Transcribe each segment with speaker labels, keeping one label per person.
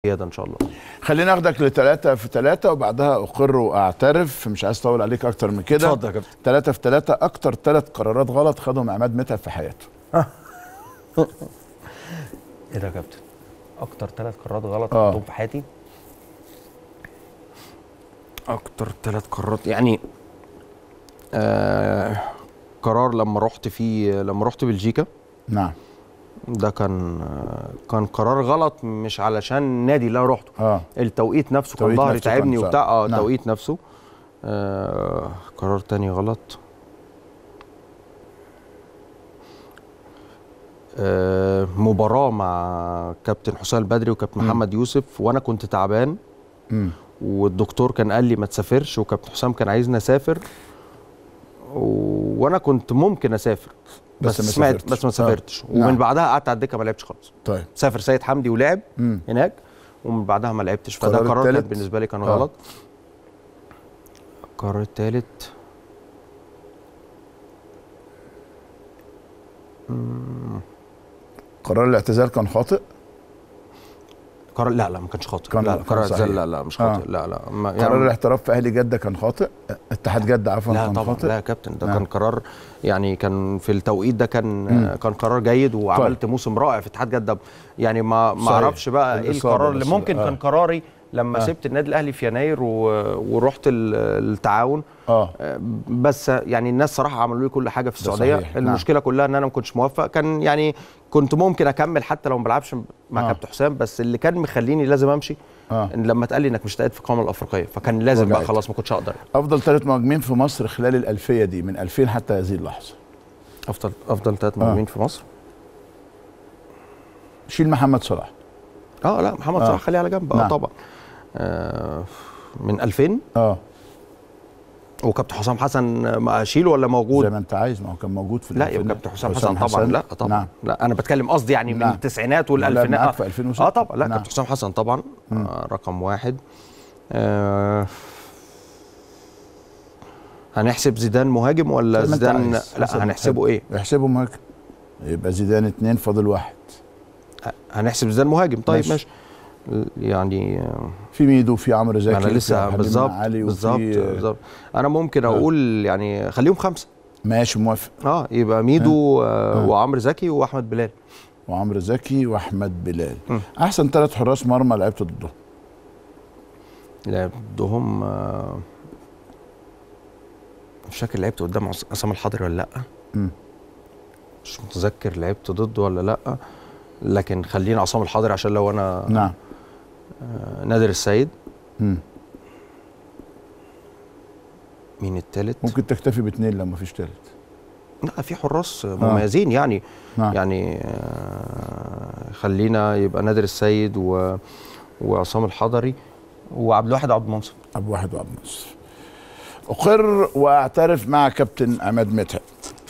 Speaker 1: زياده ان شاء الله
Speaker 2: خليني اخدك لثلاثة في ثلاثة وبعدها اقر واعترف مش عايز اطول عليك اكتر من كده
Speaker 1: اتفضل يا كابتن.
Speaker 2: ثلاثة في ثلاثة اكتر ثلاث قرارات غلط خدهم عماد متعب في حياته
Speaker 1: ايه ده يا كابتن اكتر ثلاث قرارات غلط
Speaker 2: آه.
Speaker 1: خدتهم في حياتي اكتر ثلاث قرارات يعني آه قرار لما رحت فيه لما رحت بلجيكا
Speaker 2: نعم
Speaker 1: ده كان آه، كان قرار غلط مش علشان النادي اللي انا رحته
Speaker 2: اه
Speaker 1: التوقيت نفسه كان
Speaker 2: التوقيت
Speaker 1: ظهري
Speaker 2: نفسه كان
Speaker 1: تعبني
Speaker 2: صعب.
Speaker 1: وبتاع اه
Speaker 2: نعم.
Speaker 1: التوقيت نفسه آه قرار تاني غلط آه مباراة مع كابتن حسام البدري وكابتن محمد يوسف وانا كنت تعبان
Speaker 2: مم.
Speaker 1: والدكتور كان قال لي ما تسافرش وكابتن حسام كان عايزني اسافر و... وانا كنت ممكن اسافر
Speaker 2: بس
Speaker 1: بس,
Speaker 2: ما
Speaker 1: سمعت
Speaker 2: سافرتش.
Speaker 1: بس ما
Speaker 2: آه.
Speaker 1: سافرتش
Speaker 2: نعم.
Speaker 1: ومن بعدها قعدت على الدكه ما لعبتش خالص
Speaker 2: طيب
Speaker 1: سافر سيد حمدي ولعب
Speaker 2: مم.
Speaker 1: هناك ومن بعدها ما لعبتش فده
Speaker 2: القرار
Speaker 1: قرار كان
Speaker 2: التالت؟
Speaker 1: بالنسبه لي كان
Speaker 2: آه.
Speaker 1: غلط القرار الثالث
Speaker 2: قرار الاعتزال كان خاطئ
Speaker 1: قرار لا لا ما كانش خاطئ
Speaker 2: كان-
Speaker 1: لا
Speaker 2: كان
Speaker 1: قرار
Speaker 2: صحيح.
Speaker 1: اعتزال لا لا مش
Speaker 2: آه.
Speaker 1: خاطئ لا لا ما
Speaker 2: قرار الاحتراف في اهلي جده كان خاطئ اتحاد جده عفوا
Speaker 1: لا
Speaker 2: كان
Speaker 1: طبعا
Speaker 2: خاطئ
Speaker 1: لا يا كابتن ده
Speaker 2: نعم.
Speaker 1: كان قرار يعني كان في التوقيت ده كان
Speaker 2: مم.
Speaker 1: كان قرار جيد وعملت موسم رائع في اتحاد جده يعني ما ما
Speaker 2: صحيح.
Speaker 1: اعرفش بقى ايه
Speaker 2: الإصابة
Speaker 1: القرار اللي
Speaker 2: بس.
Speaker 1: ممكن
Speaker 2: آه.
Speaker 1: كان قراري لما
Speaker 2: آه.
Speaker 1: سبت النادي الاهلي في يناير و... ورحت ال- التعاون
Speaker 2: اه
Speaker 1: بس يعني الناس صراحه عملوا لي كل حاجه في
Speaker 2: ده
Speaker 1: السعوديه
Speaker 2: صحيح، نعم.
Speaker 1: المشكله كلها ان انا ما كنتش موفق كان يعني كنت ممكن اكمل حتى لو ما بلعبش مع
Speaker 2: آه.
Speaker 1: كابتن حسام بس اللي كان مخليني لازم امشي
Speaker 2: اه
Speaker 1: إن لما اتقال لي انك مش هتقعد في القائمه الافريقيه فكان لازم بقى
Speaker 2: وجعت.
Speaker 1: خلاص ما كنتش اقدر
Speaker 2: افضل ثلاث مهاجمين في مصر خلال الالفيه دي من 2000 حتى هذه اللحظه
Speaker 1: افضل افضل ثلاث مهاجمين في مصر
Speaker 2: شيل محمد صلاح
Speaker 1: اه لا محمد
Speaker 2: آه.
Speaker 1: صلاح خليه على جنب اه
Speaker 2: نعم.
Speaker 1: طبعا آه من 2000
Speaker 2: اه
Speaker 1: وكابتن حسام حسن ما اشيله ولا موجود
Speaker 2: زي ما انت عايز ما هو كان موجود في
Speaker 1: لا
Speaker 2: في-
Speaker 1: يبقى كابتن حسام حسن طبعا لا طبعا
Speaker 2: نعم.
Speaker 1: لا انا بتكلم قصدي يعني من
Speaker 2: نعم.
Speaker 1: التسعينات
Speaker 2: لعب
Speaker 1: والالفينات
Speaker 2: معاك
Speaker 1: آه.
Speaker 2: في 2006
Speaker 1: اه طبعا لا
Speaker 2: نعم.
Speaker 1: كابتن حسام حسن طبعا
Speaker 2: مم.
Speaker 1: آه رقم واحد آه هنحسب زيدان مهاجم ولا
Speaker 2: زي ما أنت
Speaker 1: زيدان
Speaker 2: عايز.
Speaker 1: لا
Speaker 2: حسب ما
Speaker 1: هنحسبه ايه
Speaker 2: احسبه مهاجم يبقى زيدان اثنين فاضل واحد
Speaker 1: هنحسب زيدان مهاجم طيب
Speaker 2: ماشي.
Speaker 1: ماشي, يعني آه،
Speaker 2: في ميدو في عمرو زكي
Speaker 1: انا
Speaker 2: وفي
Speaker 1: لسه
Speaker 2: عبد الحليم
Speaker 1: بالظبط
Speaker 2: علي
Speaker 1: بالظبط
Speaker 2: وفي
Speaker 1: بالظبط انا ممكن اقول يعني خليهم خمسه
Speaker 2: ماشي موافق
Speaker 1: اه يبقى ميدو آه
Speaker 2: آه.
Speaker 1: وعمرو زكي واحمد بلال
Speaker 2: وعمرو زكي واحمد بلال
Speaker 1: مم.
Speaker 2: احسن ثلاث حراس مرمى لعبت ضدهم
Speaker 1: لعبتهم آه مش فاكر لعبت قدام عص- عصام الحضري ولا لا
Speaker 2: مم.
Speaker 1: مش متذكر لعبت ضده ولا لا لكن خلينا عصام الحضري عشان لو انا
Speaker 2: نعم
Speaker 1: آه نادر السيد
Speaker 2: مم.
Speaker 1: مين التالت
Speaker 2: ممكن تكتفي باثنين لو ما فيش ثالث
Speaker 1: لا في حراس مميزين يعني
Speaker 2: نعم.
Speaker 1: يعني آه خلينا يبقى نادر السيد و وعصام الحضري وعبد الواحد عبد المنصف
Speaker 2: ابو واحد وعبد الناصر اقر واعترف مع كابتن عماد متعب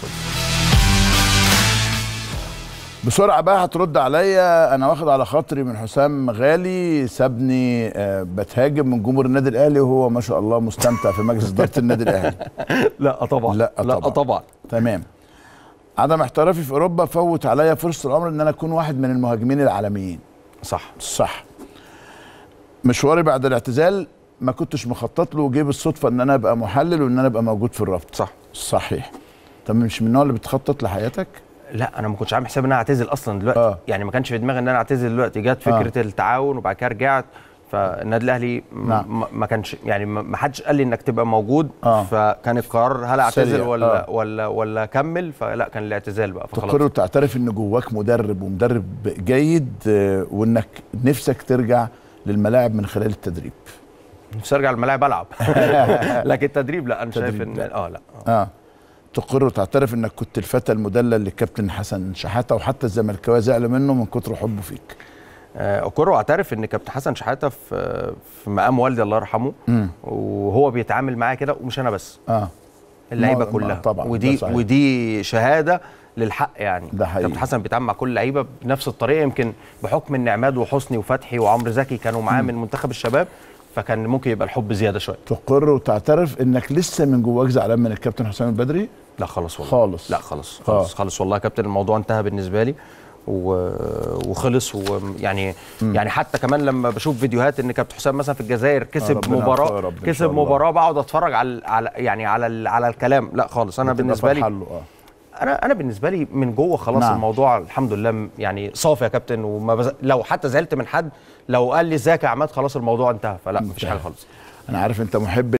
Speaker 2: بسرعه بقى هترد عليا انا واخد على خاطري من حسام غالي سابني آه، بتهاجم من جمهور النادي الاهلي وهو ما شاء الله مستمتع في مجلس اداره النادي الاهلي
Speaker 1: لا طبعا
Speaker 2: لا
Speaker 1: لا
Speaker 2: طبعا.
Speaker 1: طبعا
Speaker 2: تمام عدم احترافي في اوروبا فوت عليا فرصه العمر ان انا اكون واحد من المهاجمين العالميين
Speaker 1: صح
Speaker 2: صح مشواري بعد الاعتزال ما كنتش مخطط له وجه بالصدفه ان انا ابقى محلل وان انا ابقى موجود في الرابطه
Speaker 1: صح
Speaker 2: صحيح طب مش من النوع اللي بتخطط لحياتك
Speaker 1: لا انا ما كنتش عامل حساب ان انا اعتزل اصلا دلوقتي
Speaker 2: آه.
Speaker 1: آه. يعني ما كانش في دماغي ان انا اعتزل دلوقتي جت فكره آه. التعاون وبعد كده رجعت فالنادي الاهلي م-
Speaker 2: نعم.
Speaker 1: ما- ما كانش يعني ما ما حدش قال لي انك تبقى موجود
Speaker 2: آه.
Speaker 1: فكان القرار هل اعتزل
Speaker 2: سريع.
Speaker 1: ولا
Speaker 2: آه.
Speaker 1: ولا ولا اكمل فلا كان الاعتزال بقى فخلاص
Speaker 2: تقر وتعترف ان جواك مدرب ومدرب جيد آه، وانك نفسك ترجع للملاعب من خلال التدريب
Speaker 1: نفسي ارجع الملاعب العب لكن التدريب لا انا شايف
Speaker 2: تدريب
Speaker 1: ان
Speaker 2: لا.
Speaker 1: اه لا
Speaker 2: اه تقر وتعترف انك كنت الفتى المدلل للكابتن حسن شحاته وحتى الزملكاويه زعلوا منه من كتر حبه فيك
Speaker 1: آه، اقر واعترف ان كابتن حسن شحاته في في مقام والدي الله يرحمه
Speaker 2: امم
Speaker 1: وهو بيتعامل معايا كده ومش انا بس
Speaker 2: اه
Speaker 1: اللعيبه
Speaker 2: ما- ما-
Speaker 1: كلها
Speaker 2: طبعاً، ده
Speaker 1: ودي
Speaker 2: صحيح.
Speaker 1: ودي شهاده للحق يعني
Speaker 2: ده حقيقي.
Speaker 1: كابتن حسن بيتعامل مع كل اللعيبه بنفس الطريقه يمكن بحكم ان عماد وحسني وفتحي وعمرو زكي كانوا معاه من منتخب الشباب فكان ممكن يبقى الحب زياده شويه
Speaker 2: تقر وتعترف انك لسه من جواك زعلان من الكابتن حسام البدري
Speaker 1: لا خالص والله
Speaker 2: خالص
Speaker 1: لا خالص خالص
Speaker 2: آه.
Speaker 1: خالص والله يا كابتن الموضوع انتهى بالنسبه لي و... وخلص ويعني يعني حتى كمان لما بشوف فيديوهات ان كابتن حسام مثلا في الجزائر كسب
Speaker 2: ربنا
Speaker 1: مباراه
Speaker 2: يوفقه يا رب إن شاء
Speaker 1: كسب
Speaker 2: الله.
Speaker 1: مباراه بقعد اتفرج على على يعني على ال- على الكلام لا خالص انا
Speaker 2: بتبقى
Speaker 1: بالنسبه لي
Speaker 2: فرحان له، اه
Speaker 1: انا انا بالنسبه لي من جوه خلاص
Speaker 2: نعم.
Speaker 1: نعم. الموضوع الحمد لله م- يعني صافي يا كابتن وما بز... لو حتى زعلت من حد لو قال لي ازيك يا عماد خلاص الموضوع انتهى فلا مفيش
Speaker 2: انتهى.
Speaker 1: حاجه خالص
Speaker 2: انا عارف انت محب